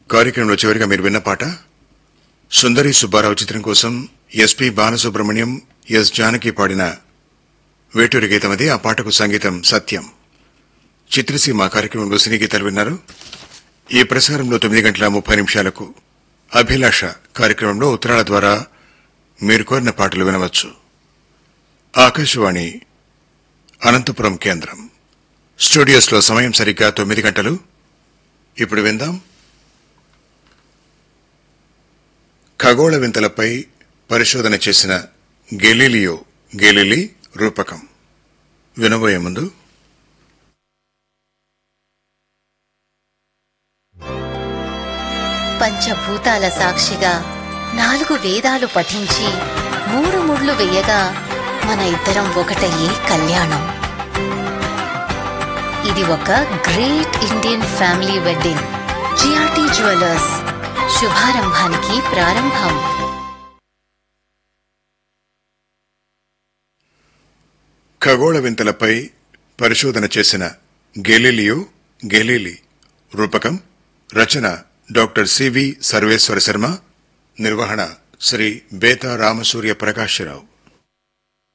కార్యక్రమంలో చివరిగా మీరు విన్న పాట సుందరి సుబ్బారావు చిత్రం కోసం ఎస్పి బాలసుబ్రహ్మణ్యం ఎస్ జానకి పాడిన వేటూరి గీతం అది ఆ పాటకు సంగీతం సత్యం చిత్రసీమ కార్యక్రమంలో సినీ గీతాలు విన్నారు ఈ ప్రసారంలో తొమ్మిది గంటల ముప్పై నిమిషాలకు అభిలాష కార్యక్రమంలో ఉత్తరాల ద్వారా మీరు కోరిన పాటలు వినవచ్చు ఆకాశవాణి అనంతపురం కేంద్రం స్టూడియోస్లో సమయం సరిగ్గా తొమ్మిది గంటలు ఇప్పుడు విందాం ఖగోళ వింతలపై పరిశోధన చేసిన గెలీలియో గెలీలి రూపకం వినబోయే ముందు పంచభూతాల సాక్షిగా నాలుగు వేదాలు పఠించి మూడు ముళ్ళు వేయగా మన ఇద్దరం ఒకటయ్యే కళ్యాణం ఇది ఒక great Indian family wedding GRT jewellers శుభారంభానికి ప్రారంభం ఖగోళ వింతలపై పరిశోధన చేసిన గెలీలియో గెలీలి రూపకం రచన డాక్టర్ సివి సర్వేశ్వర శర్మ నిర్వహణ శ్రీ బేతా రామసూర్య ప్రకాశ్రావు